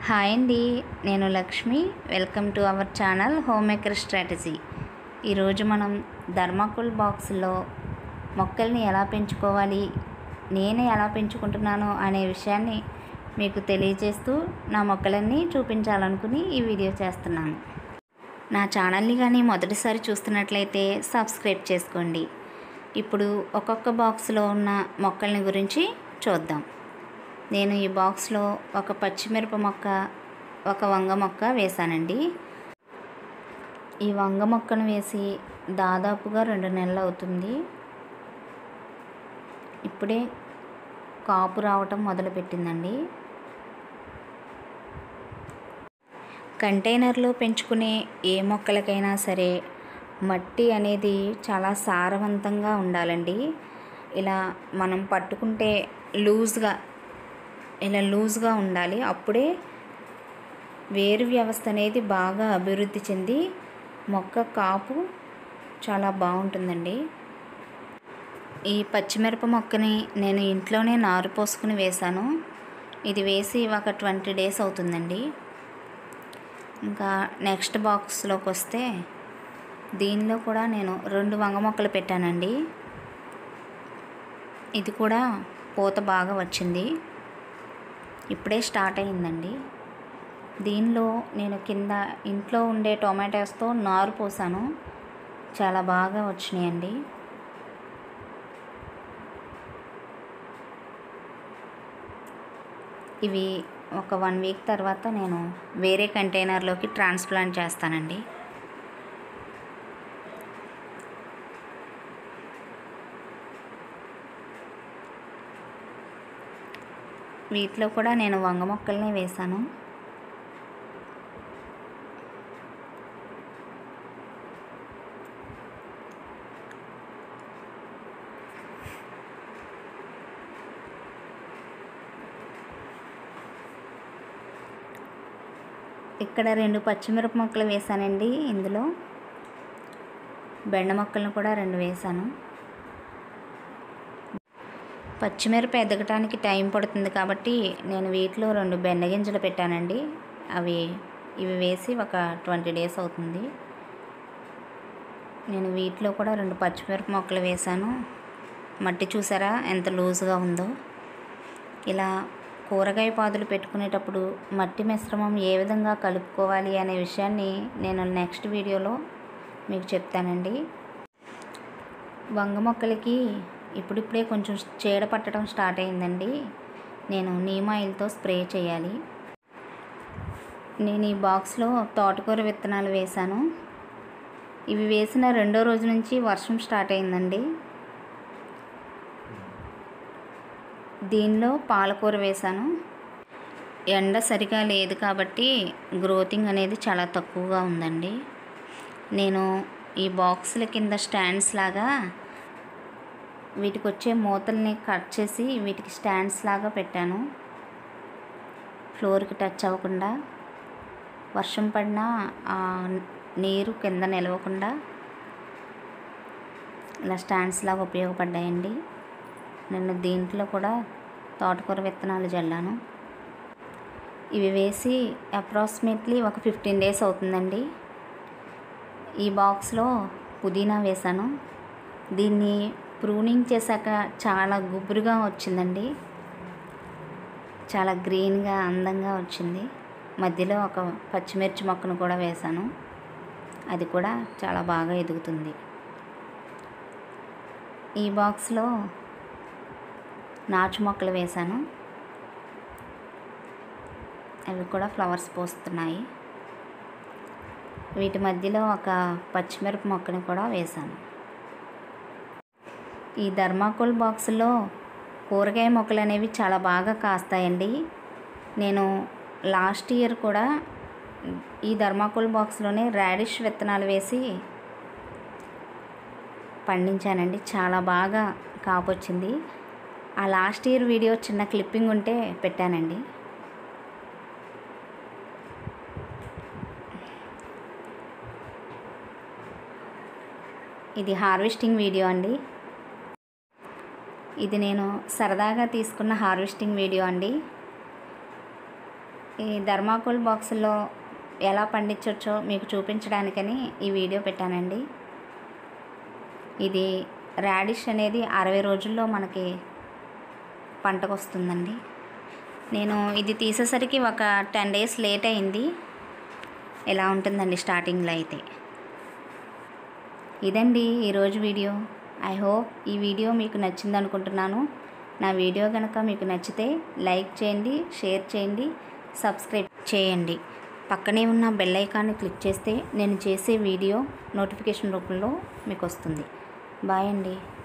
hi అండి నేను Lakshmi welcome to our channel home maker strategy ఈరోజు మనం ధర్మాకుల్ బాక్స్లో మొక్కల్ని ఎలా పెంచుకోవాలి నేను ఎలా పెంచుకుంటున్నాను అనే విషయాన్ని మీకు తెలియజేస్తూ నా మొక్కలన్నీ చూపించాలనుకుని ఈ వీడియో చేస్తున్నాను నా ఛానల్ని కానీ మొదటిసారి చూస్తున్నట్లయితే సబ్స్క్రైబ్ చేసుకోండి ఇప్పుడు ఒక్కొక్క బాక్స్లో ఉన్న మొక్కల్ని గురించి చూద్దాం నేను ఈ బాక్స్లో ఒక పచ్చిమిరప మొక్క ఒక వంగ మొక్క వేశానండి ఈ వంగ మొక్కను వేసి దాదాపుగా రెండు నెలలు అవుతుంది ఇప్పుడే కాపు రావటం మొదలుపెట్టిందండి కంటైనర్లో పెంచుకునే ఏ మొక్కలకైనా సరే మట్టి అనేది చాలా సారవంతంగా ఉండాలండి ఇలా మనం పట్టుకుంటే లూజ్గా ఇలా లూజ్గా ఉండాలి అప్పుడే వేరు వ్యవస్థ అనేది బాగా అభివృద్ధి చెంది మొక్క కాపు చాలా బాగుంటుందండి ఈ పచ్చిమిరప మొక్కని నేను ఇంట్లోనే నారు పోసుకుని వేశాను ఇది వేసి ఒక ట్వంటీ డేస్ అవుతుందండి ఇంకా నెక్స్ట్ బాక్స్లోకి వస్తే దీనిలో కూడా నేను రెండు వంగ మొక్కలు పెట్టానండి ఇది కూడా పూత బాగా వచ్చింది ఇప్పుడే స్టార్ట్ అయిందండి దీనిలో నేను కింద ఇంట్లో ఉండే టొమాటోస్తో నారు పోసాను చాలా బాగా వచ్చినాయండి ఇవి ఒక వన్ వీక్ తర్వాత నేను వేరే కంటైనర్లోకి ట్రాన్స్ప్లాంట్ చేస్తానండి వీటిలో కూడా నేను వంగ మొక్కల్ని వేశాను ఇక్కడ రెండు పచ్చిమిరప మొక్కలు వేశానండి ఇందులో బెండ మొక్కలను కూడా రెండు వేశాను పచ్చిమిరప ఎదగటానికి టైం పడుతుంది కాబట్టి నేను వీటిలో రెండు బెండ గింజలు పెట్టానండి అవి ఇవి వేసి ఒక ట్వంటీ డేస్ అవుతుంది నేను వీటిలో కూడా రెండు పచ్చిమిరప మొక్కలు వేశాను మట్టి చూసారా ఎంత లూజ్గా ఉందో ఇలా కూరగాయ పాదులు పెట్టుకునేటప్పుడు మట్టి మిశ్రమం ఏ విధంగా కలుపుకోవాలి అనే విషయాన్ని నేను నెక్స్ట్ వీడియోలో మీకు చెప్తానండి వంగ మొక్కలకి ఇప్పుడిప్పుడే కొంచెం చీడ పట్టడం స్టార్ట్ అయిందండి నేను నీమ్ ఆయిల్తో స్ప్రే చేయాలి నేను ఈ బాక్స్లో తోటకూర విత్తనాలు వేశాను ఇవి వేసిన రెండో రోజు నుంచి వర్షం స్టార్ట్ అయిందండి దీనిలో పాలకూర వేశాను ఎండ సరిగా లేదు కాబట్టి గ్రోతింగ్ అనేది చాలా తక్కువగా ఉందండి నేను ఈ బాక్సుల కింద స్టాండ్స్ లాగా వీటికి వచ్చే మూతల్ని కట్ చేసి వీటికి స్టాండ్స్ లాగా పెట్టాను ఫ్లోర్కి టచ్ అవ్వకుండా వర్షం పడినా ఆ నీరు కింద నిలవకుండా ఇలా స్టాండ్స్ లాగా ఉపయోగపడ్డాయండి నేను దీంట్లో కూడా తోటకూర విత్తనాలు జల్లాను ఇవి వేసి అప్రాక్సిమేట్లీ ఒక ఫిఫ్టీన్ డేస్ అవుతుందండి ఈ బాక్స్లో పుదీనా వేశాను దీన్ని ప్రూనింగ్ చేశాక చాలా గుబురుగా వచ్చిందండి చాలా గ్రీన్గా అందంగా వచ్చింది మధ్యలో ఒక పచ్చిమిర్చి మొక్కను కూడా వేశాను అది కూడా చాలా బాగా ఎదుగుతుంది ఈ బాక్స్లో నాచు మొక్కలు వేశాను అవి కూడా ఫ్లవర్స్ పోస్తున్నాయి వీటి మధ్యలో ఒక పచ్చిమిరప మొక్కని కూడా వేశాను ఈ ధర్మాకోల్ బాక్స్లో కూరగాయ మొక్కలు అనేవి చాలా బాగా కాస్తాయండి నేను లాస్ట్ ఇయర్ కూడా ఈ ధర్మాకోల్ బాక్స్లోనే రాడిష్ విత్తనాలు వేసి పండించానండి చాలా బాగా కాపొచ్చింది ఆ లాస్ట్ ఇయర్ వీడియో చిన్న క్లిప్పింగ్ ఉంటే పెట్టానండి ఇది హార్వెస్టింగ్ వీడియో అండి ఇది నేను సరదాగా తీసుకున్న హార్వెస్టింగ్ వీడియో అండి ఈ ధర్మాకోల్ బాక్సుల్లో ఎలా పండించవచ్చో మీకు చూపించడానికని ఈ వీడియో పెట్టానండి ఇది రాడిష్ అనేది అరవై రోజుల్లో మనకి పంటకు వస్తుందండి నేను ఇది తీసేసరికి ఒక టెన్ డేస్ లేట్ అయింది ఎలా ఉంటుందండి స్టార్టింగ్లో అయితే ఇదండి ఈరోజు వీడియో ఐ హోప్ ఈ వీడియో మీకు నచ్చింది అనుకుంటున్నాను నా వీడియో కనుక మీకు నచ్చితే లైక్ చేయండి షేర్ చేయండి సబ్స్క్రైబ్ చేయండి పక్కనే ఉన్న బెల్ ఐకాన్ని క్లిక్ చేస్తే నేను చేసే వీడియో నోటిఫికేషన్ రూపంలో మీకు వస్తుంది బాయ్ అండి